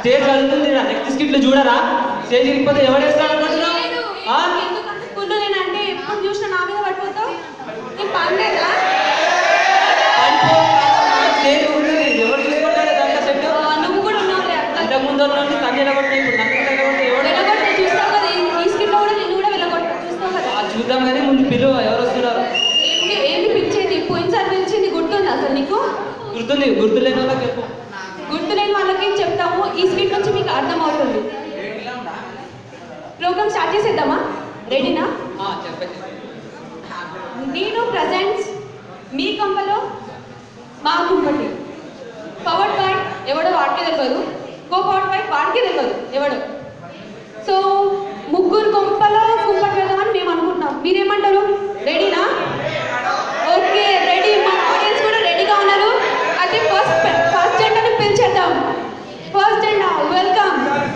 Stage కలుగుతుంది next స్కిట్లు చూడరా stage ఇరిగిపోతే ఎవడేస్తాడు అనుకుంటున్నావు ఆ? ఎందుకంత కుళ్ళు నేనంటే ఎప్పుడు చూసినా నా మీద పడిపోతావు నేను పడలేదా పడిపో, స్టేజ్ ఉంటుంది ఎవరు చూసుకుంటారు దాంట్లో సెట్ ఆ, నువ్వు కూడా ఉన్నావులే అట్లా అంతకు ముందు నుండి తను నిలబడినాయి ఇప్పుడు నన్ను నిలబడితే ఎవడు వెళ్ళగొట్ట చూస్తావు కదా ఈ- ఈ స్కిట్లో కూడా నేను కూడా వెళ్ళగొట్ట చూస్తావు కదా ఆ, చూద్దాం కానీ ముందు పిలువ ఎవరు వస్తున్నారు ఏంటి ఏంటి పిలిచేది పోయినసారి పిలిచింది గుర్తుంది అసలు నీకు గుర్తుంది గుర్తు లేని వాళ్ళకి చెప్పు గుర్తు లేని వాళ్ళకి చెప్తాము ఈ స్కిట్ నుంచి మీకు అర్థం అవుతుంది ప్రోగ్రామ్ స్టార్ట్ చేసేద్దామా రెడీనా ఆ, చెప్పండి నేను ప్రజెంట్స్ మీ కంపలో మా కుంపటి పవర్డ్ బై ఎవడో వాడికే తెలియదు కో పవర్డ్ బై వాడికే తెలియదు ఎవడో సో ముగ్గురు కొంపలో కుంపటి వెళ్దామని మేము అనుకుంటున్నాం మీరేమంటారు రెడీనా ఓకే రెడీ మా ఆడియన్స్ కూడా రెడీగా ఉన్నారు అయితే ఫస్ట్ ఫస్ట్ జెండాని పిలిచేద్దాం ఫస్ట్ జెండా వెల్కమ్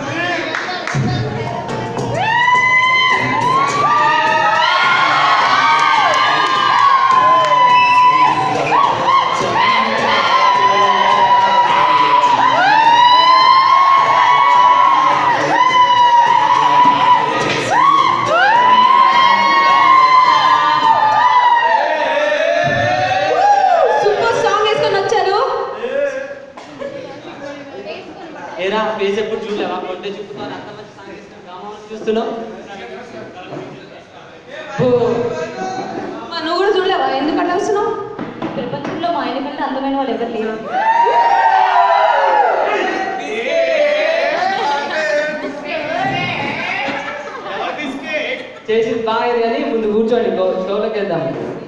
సూపర్ సాంగ్ వేసుకొని వచ్చారు ఏరా ఫేస్ ఎప్పుడు చూడలేవా కొట్టే చూపుతాను అంత మంచి సాంగ్ ఇస్తున్నావు డ్రామా చూస్తున్నావు ఓ, మా నువ్వు కూడా చూడలేవా ఎందుకు అట్లా వస్తున్నావు ప్రపంచంలో మా ఆయన కంటే అందమైన వాళ్ళు ఎవరు లేరు చేసింది బాగా అయింది కానీ ముందు కూర్చోండి గో- షోలోకి వెళ్దాం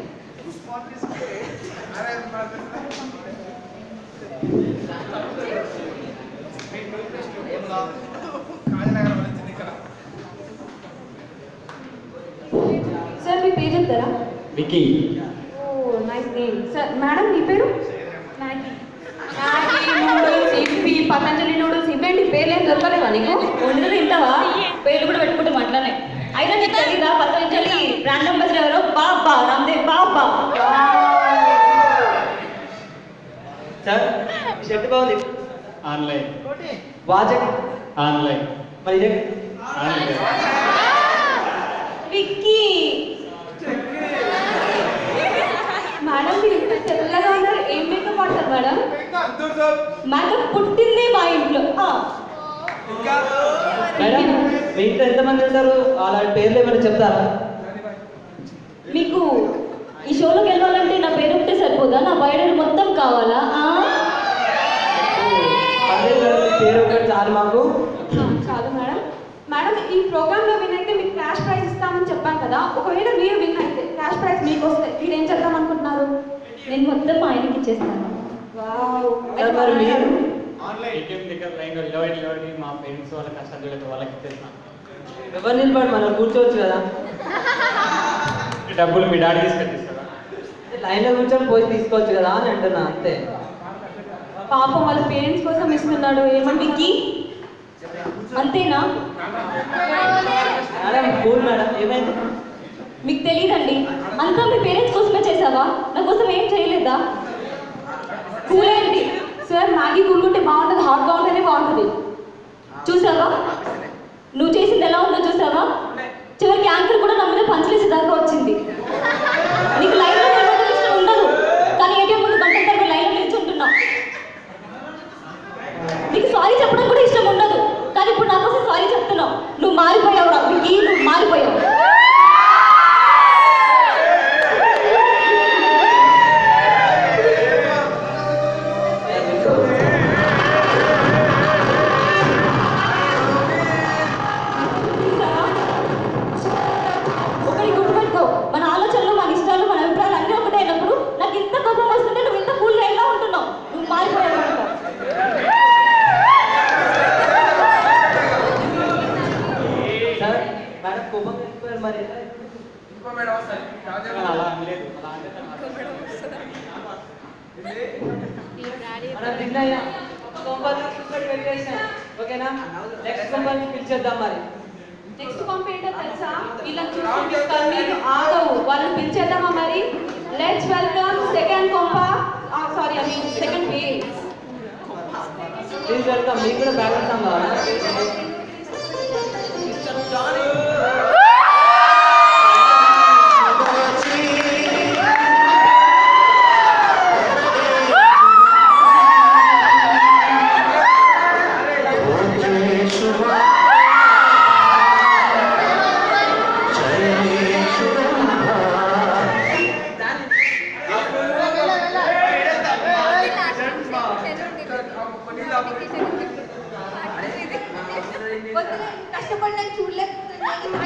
సార్ మీ పేరు చెప్తారా Vicky oh nice name sir madam మీ పేరు Maggi Maggi noodles Yippee Patanjali noodles ఇవేంటి పేర్లు ఏం దొరకలేవా నీకు వంటలు తింటావా పేర్లు కూడా పెట్టుకుంటాం అట్లానే అయినా నీకు తెలీదా పతంజలి బ్రాండ్ అంబాసిడర్ ఎవరో బాబా రామ్దేవ్ బాబా సార్ షర్ట్ బాగుంది ఆన్లైన్ వాచ్ ఆన్లైన్ మరి ఇదే ఆన్లైన్ విక్కీ మేడం మీరు ఇంత తెల్లగా ఉన్నారు ఏం మేకప్ వాడతారు మేడం మేకప్ పుట్టిందే మా ఇంట్లో ఆ, మేడం మీ ఇంట్లో ఎంతమంది ఉంటారు అలాంటి పేర్లు ఏమైనా చెప్తారా మీకు ఈ షోలోకి వెళ్ళాలంటే నా పేరు ఒకటే సరిపోదా నా బయోడేట్ మొత్తం కావాలా ఆ? పర్లేదు మేడం, మీ పేరు ఒకటి చాలు మాకు ఆ, చాలు మేడం మేడం ఈ ప్రోగ్రామ్ లో విన్ అయితే మీకు క్యాష్ ప్రైజ్ ఇస్తామని చెప్పాను కదా ఒకవేళ మీరు విన్ అయితే క్యాష్ ప్రైజ్ మీకు వస్తే మీరు ఏం చేద్దాం అనుకుంటున్నారు నేను మొత్తం మా ఆయనకి ఇచ్చేస్తాను వావ్ సార్ మరి మీరు ఏటీఎం దగ్గర లైన్లో నిలబడి నిలబడి మా పేరెంట్స్ వాళ్ళ కష్టాలు చూడలేదు వాళ్ళకి ఇచ్చేస్తాను ఎవరు నిలబడి మనం కూర్చోవచ్చు కదా ఈ డబ్బులు మీ డాడీ తీసుకొచ్చిస్తారా లైన్లో కూర్చొని పోయి తీసుకోవచ్చు కదా అని అంటున్నా అంతే పాపం వాళ్ళ పేరెంట్స్ కోసం ఇస్తున్నాడు ఏమని విక్కీ అంతేనా మేడం కూల్ మేడం ఏమైంది మీకు తెలియదండి అంతా మీ పేరెంట్స్ కోసమే చేసావా నా కోసం ఏం చేయలేదా కూలేండి సార్ మ్యాగీ కూలుంటే బాగుంటుంది హాట్గా ఉంటేనే బాగుంటుంది చూసావా నువ్వు చేసింది ఎలా ఉందో చూసావా చివరికి యాంకర్ కూడా నా మీద పంచలేసి దాకా వచ్చింది నీకు లైన్లో నిలబడడం ఇష్టం ఉండదు కానీ ఏటీఎం ముందు గంటల తరబడి లైన్లో నిల్చుంటున్నావు నీకు సారీ చెప్పడం కూడా ఇష్టం ఉండదు కానీ ఇప్పుడు నా కోసం సారీ చెప్తున్నావు నువ్వు మారిపోయావు రా విక్కీ, నువ్వు మారిపోయావు చూసావా? ఒకటి గుర్తుపెట్టుకో మన ఆలోచనలు మన ఇష్టాలు మన అభిప్రాయాలు అన్నీ ఒకటే అయినప్పుడు నాకు ఇంత కోపం వస్తుంటే నువ్వు ఇంత కూల్గా ఎలా ఉంటున్నావు నువ్వు మారిపోయావు అంటావు సార్ మేడం కోపం తెచ్చిపోయారు మరి ఎలా? కానీ అలా అనలేదు అలా అంటే తను మనం విన్ అయ్యాం. ఒక కొంపల్ని ఒక్కొక్కటి వెళ్ళేసాం. ఓకేనా నెక్స్ట్ కొంపల్ని పిలిచేద్దాం మరి నెక్స్ట్ పంప్ ఏంటో తెలుసా వీళ్ళని చూసి కన్నీళ్ళు ఆగవు వాళ్ళని పిలిచేద్దామా మరి లెట్స్ వెల్కమ్ సెకండ్ కొంప sorry I mean second page please welcome మీకు కూడా బ్యాక్గ్రౌండ్ సాంగ్ కావాలా కష్టపడిన చూడలేకపోతున్నాను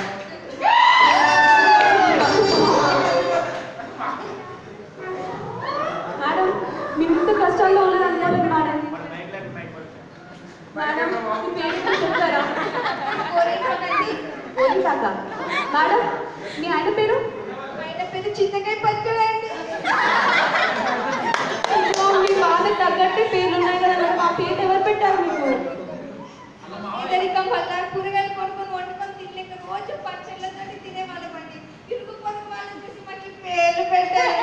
మేడం మీరు ఇంత కష్టాల్లో ఉన్నారు అనుకోలేదు మేడం మేడం మీ పేరు ఏంటో చెప్తారా ఓరిసాక మేడం మీ ఆయన పేరు ఆయన పేరు చింతకాయ పచ్చడండి అయ్యో, మీ బాధ తగ్గట్టే పేర్లు ఉన్నాయి కదా మేడం ఆ పేరు ఎవరు పెట్టారు మీకు ఇద్దరికం వల్ల కూరగాయలు కొనుక్కొని వండుకొని తినలేక రోజు పచ్చళ్ళతో తినేవాళ్ళమండి ఇరుగు పొరుగు వాళ్ళని చూసి మాకు ఈ పేర్లు పెట్టారు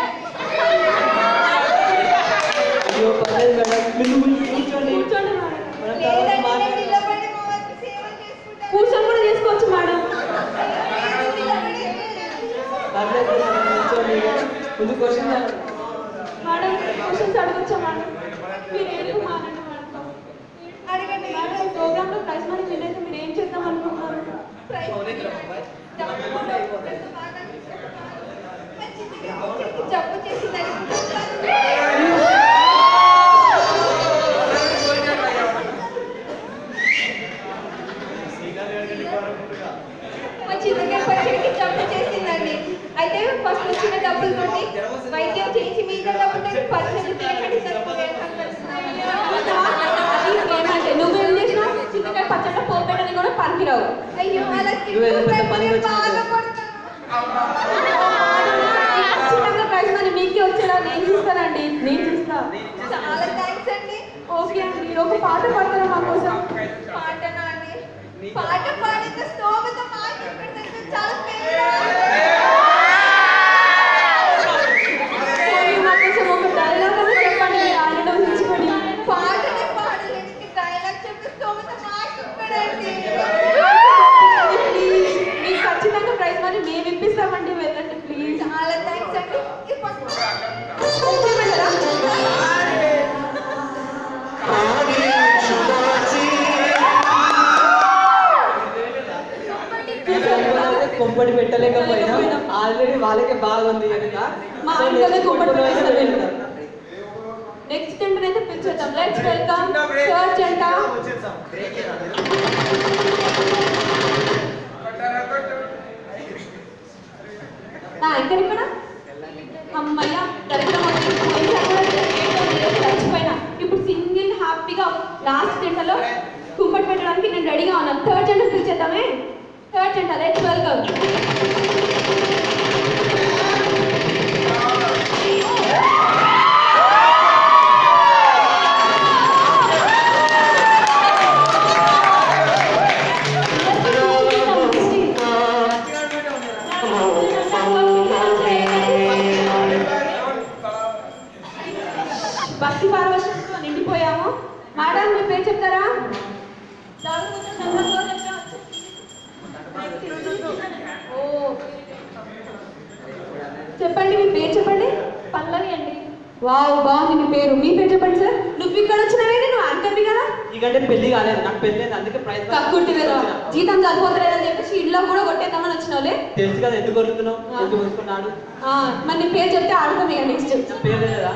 అయ్యో పర్లేదు మేడం మీరు కూర్చోండి కూర్చోండి మేడం మనం తర్వాత లేదండి నేను మాట్లాడదాం నిలబడి మా వారికి సేవ చేసుకుంటాను కూర్చొని కూడా చేసుకోవచ్చు మేడం నేను నిలబడి పర్లేదు మేడం, కూర్చోండి ముందు క్వశ్చన్ మేడం క్వశ్చన్స్ అడగచ్చా మేడం మీరు ఏం మానండి మేడం అడగండి మేడం ప్రోగ్రామ్ లో ప్రైజ్ మనీ విన్ అయితే మీరు ఏం చేద్దాం అనుకుంటున్నారు జబ్బు చేసిందని మా చిన్నగా పచ్చడికి జబ్బు చేసిందండి అయితే ఫస్ట్ వచ్చిన డబ్బులతోటి వైద్యం చేసి మీద డబ్బులతో పచ్చడి తినకండి ఏమంటే నువ్వేం చేసినావు చింతకాయ పచ్చడి పోపెట్టని కూడా పనికిరావు అయ్యో అలా నువ్వేదో పెద్ద పని తింటూ వచ్చినట్టు. బాధపడుతున్నాను ఖచ్చితంగా ప్రైజ్ మనీ మీకే వచ్చేలా నేను చూస్తానండి నేను చూస్తా చాలా థ్యాంక్స్ అండి ఓకే అండి ఒక పాట పాడతారా మా కోసం పాటనా అండి పాట పాడేంత స్తోమత మాకు ఇక్కడ దగ్గర చాలా పేరు పోనీ మా కోసం ఒక డైలాగ్ అని చెప్పండి మీరు ఆయన ఊహించుకొని పాటనే పాడలేనికి డైలాగ్ చెప్పే స్తోమత మాకు ఇక్కడండి ప్లీజ్ మీకు ఖచ్చితంగా ప్రైజ్ మనీ మేము ఇప్పిస్తామండి వెళ్ళండి ప్లీజ్ చాలా థ్యాంక్స్ అండి ఈ పక్క కొంపటి పెట్టలేకపోయినా ఆల్రెడీ వాళ్ళకే బాగుంది కనుక మా సో ఆయనతోనే next కుంపటి కొంపటి పెట్టేస్తారు వాళ్ళకే వీళ్ళు. పెడతారు. నెక్స్ట్ జంటను అయితే పిలిచేద్దాం లెట్స్ వెల్కమ్ థర్డ్ జంట నా యాంకర్ ఇక్కడ అమ్మయ్య కరెక్ట్ చచ్చిపోయినా ఇప్పుడు సింగిల్ హ్యాపీగా లాస్ట్ జంటలో కుంపటి పెట్టడానికి నేను రెడీగా ఉన్నాను థర్డ్ జంట పిలిచేద్దామే థర్డ్ జంట లెట్స్ వెల్కమ్ భక్తి పారవశంతో నిండిపోయాము మేడం మీ పేరు చెప్తారా ఓ. చెప్పండి మీ పేరు చెప్పండి పల్లవి అండి వావ్ బాగుంది మీ పేరు మీ పేరు చెప్పండి సార్ నువ్వు ఇక్కడ వచ్చినవేంటి నువ్వు యాంకర్వి కదా నీకంటే పెళ్లి కాలేదు నాకు పెళ్లి అయింది అందుకే ప్రైజ్ కక్కుర్తి కదా జీతం సరిపోతలేదని చెప్పేసి ఇంట్లో కూడా కొట్టేద్దామని వచ్చినావులే తెలుసు కదా ఎందుకు కొడుతున్నావు ఎందుకు కొనుక్కున్నాడు ఆ, మరి నీ పేరు చెప్తే ఆడుతాం ఇక నెక్స్ట్ నా పేరు లేదా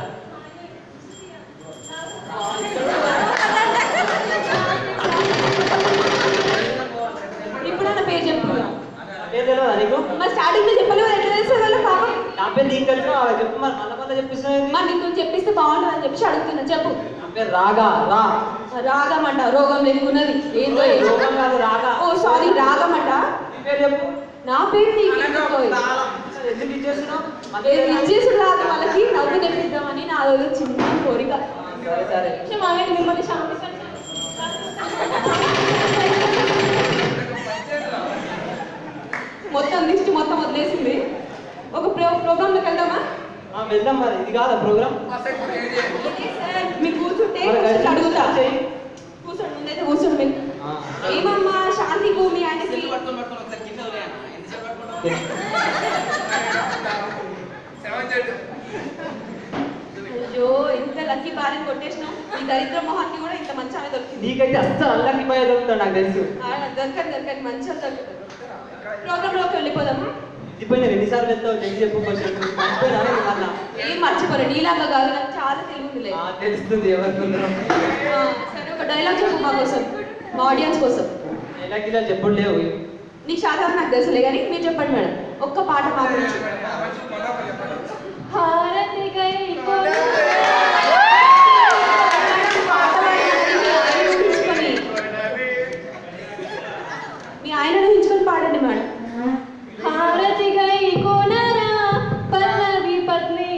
ఇప్పుడు నా పేరు చెప్పు నా పేరు తెలియదా నీకు మరి స్టార్టింగ్ లో చెప్పలేవు ఎట్లా తెలుసు వాళ్ళ పాపం నా పేరు నీకు తెలుసు అవి చెప్పు మరి మళ్ళీ మళ్ళీ చెప్పిస్తున్నావు మరి నీకు చెప్పిస్తే బాగుంటుంది అని చెప్పేసి అడుగుతున్నా చెప్పు నా పేరు రాగా రా రాగం అంట రోగం లేకున్నది ఏందో ఏదో. రోగం కాదు రాగా ఓ సారీ రాగం అంట నీ పేరు చెప్పు నా పేరు నీకు ఎందుకో? అసలు ఎందుకు ఇచ్చేస్తున్నావు మళ్ళీ ఏ ఇచ్చేసి రాదు వాళ్ళకి నవ్వు తెప్పిద్దామని నా రోజు చిన్న కోరిక సరే సరే నిమిషం ఆగండి, మిమ్మల్ని శాంతిస్తాను. మొత్తం లిస్ట్ మొత్తం వదిలేసింది ఒక ప్రో ప్రోగ్రాంలోకి వెళ్దామా ఆ, వెళ్దాం మరి ఇది కాదా ప్రోగ్రామ్ మీరు కూర్చుంటే మరి questions గడిచి అడుగుతా చెయ్యి నీకైతే అస్సలు అల్లకి పోయే దొరుకుతాడు నాకు తెలుసు ఆయన దొరకని దొరకని మంచిగా దొరుకుతారు ప్రోగ్రాంలోకి వెళ్ళిపోదామా ఇది ఎన్నిసార్లు వెళ్తావు తెలిసి చెప్పు క్వశ్చన్ మర్చిపోయినా నేను మళ్ళా ఏం మర్చిపోరు నీలాగా కాదు నాకు చాలా తెలివిలే ఆ, తెలుస్తుంది ఎవరికుందరం సరే ఒక డైలాగ్ చెప్పు మా కోసం మా ఆడియన్స్ కోసం ఎలా గిలా చెప్పుడు లేవు నీకు శాతం నాకు తెలుసులే కానీ మీరు చెప్పండి మేడం ఒక్క పాట మా గురించి హారతి గై మేడం, పాట పాడడానికి మీ ఆయనను ఊహించుకొని మీ ఆయనను ఊహించుకొని పాడండి మేడం హారతి గై కోనరా పల్లవి పత్ని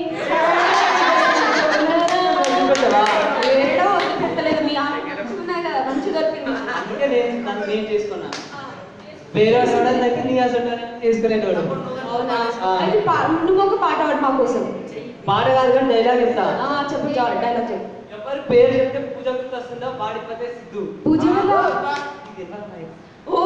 చూపెట్టవా ఏడో వద్దు పెట్టలేదు మీ ఆయన మంచిగున్నాయి కదా మంచి దొరికింది అందుకే నేను నన్ను నేను చేసుకున్నా వేరే వాడు దగ్గర నీ అసలు చేసుకునేటోడు అవునా ఆ. అయితే పా- నువ్వు ఒక పాట పాడు మా కోసం పాట కాదు కానీ డైలాగ్ చెప్తా ఆ, చెప్పు డైలాగ్ చెప్పు ఎవరు పేరు చెప్తే పూజ గుర్తొస్తుందో వాడిపోతే సిద్ధు పూజ వల్ల ఇది ఎలా ఉన్నాయి? ఓ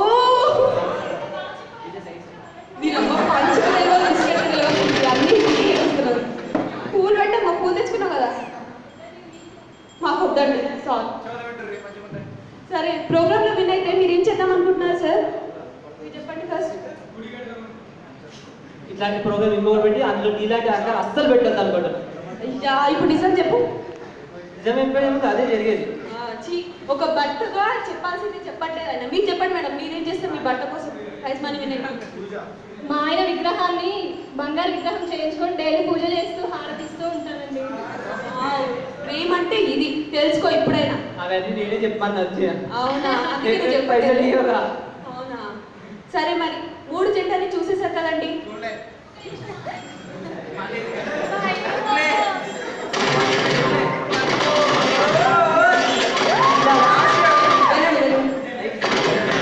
మీరమ్మ పంచుకు తెలియదు బిస్కెట్ తెలియదు అన్ని ఇంటికి వస్తున్నారు పూలు పెట్టే మా పూలు తెచ్చుకున్నావు కదా మాకు వద్దండి సారీ సరే ప్రోగ్రామ్ లో విన్ అయితే మీరు ఏం చేద్దాం అనుకుంటున్నారు సార్ మీరు చెప్పండి ఫస్ట్ ఇట్లాంటి ప్రోగ్రామ్ ఇంకోటి పెట్టి అందులో నీలాంటి ఆకారం అస్సలు పెట్టద్దు అనుకుంటాను అయ్యా ఇప్పుడు నిజం చెప్పు నిజం ఎప్పుడేమో అదే జరిగేది ఆ, ఛీ, ఒక బట్టగా చెప్పాల్సింది చెప్పట్లేదు ఆయన మీరు చెప్పండి మేడం మీరేం చేస్తారు మీ బట్ట కోసం ప్రైజ్ మనీ వినండి మా ఆయన విగ్రహాన్ని బంగారు విగ్రహం చేయించుకొని డైలీ పూజ చేస్తూ హారతిస్తూ ఉంటానండి ప్రేమ అంటే ఇది తెలుసుకో ఇప్పుడైనా అవన్నీ నేనే చెప్పాను వచ్చి అవునా అందుకే నువ్వు నేను పైసలు చెప్పట్లేదు. ఇవ్వగా అవునా సరే మరి మూడు జంటని చూసేసారు కదండి వెళ్ళండి, వెళ్ళండి.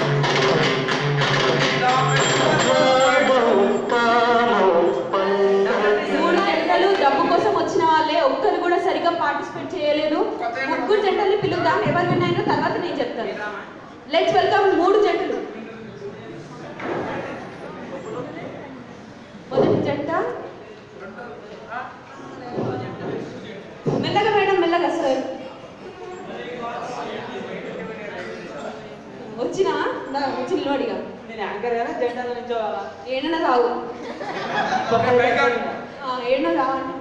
మూడు జంటలు డబ్బు కోసం వచ్చిన వాళ్ళే ఒక్కరు కూడా సరిగ్గా పార్టిసిపేట్ చేయలేదు ముగ్గురు జంటల్ని పిలుద్దాం ఎవరు విన్నాయో తర్వాత నేను చెప్తాను లెట్స్ వెల్కమ్ మూడు జంటలు మొదటి జంట మెల్లగా మేడం మెల్లగా సార్ వచ్చినా దా, వచ్చి నిలబడిగా నేను యాంకర్ గానే జెండాల నుంచి ఏడన రావు ఆ, ఏడన రావండి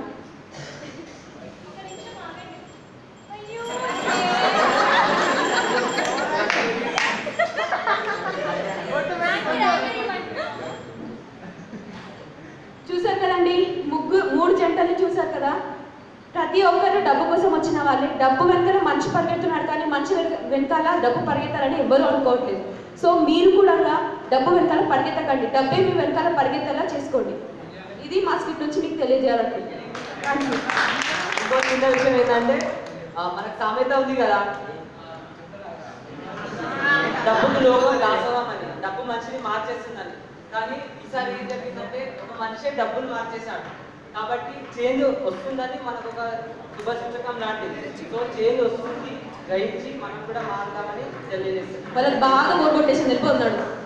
చూసారు కదండి ముగ్గురు మూడు జంటలు చూసారు కదా ప్రతి ఒక్కరు డబ్బు కోసం వచ్చిన వాళ్ళే డబ్బు వెనకాల మనిషి పరిగెడుతున్నాడు కానీ మనిషి వెనక- వెనకాల డబ్బు పరిగెత్తాలని ఎవ్వరూ అనుకోవట్లేదు సో మీరు కూడా డబ్బు వెనకాల పరిగెత్తకండి డబ్బే మీ వెనకాల పరిగెత్తేలా చేసుకోండి ఇది మా స్క్రిప్ట్ నుంచి మీకు తెలియజేయాలనుకుంటున్నాను Thank you. ఇంకో చిన్న విషయం ఏంటంటే ఆ, మనకు సామెత ఉంది కదా డబ్బుకు లోకం దాసోహం అని డబ్బు మనిషిని మార్చేస్తుందని కానీ ఈసారి ఏం జరిగిందంటే ఒక మనిషి డబ్బులు మార్చేశాడు కాబట్టి చేంజ్ వస్తుందని మనకు ఒక శుభ సూచకం లాంటిది సో చేంజ్ వస్తుంది గ్రహించి మనం కూడా మారుతామని తెలియజేస్తుంది వాళ్ళకి బాగా బోర్ కొట్టేసి వెళ్ళిపోతున్నాడు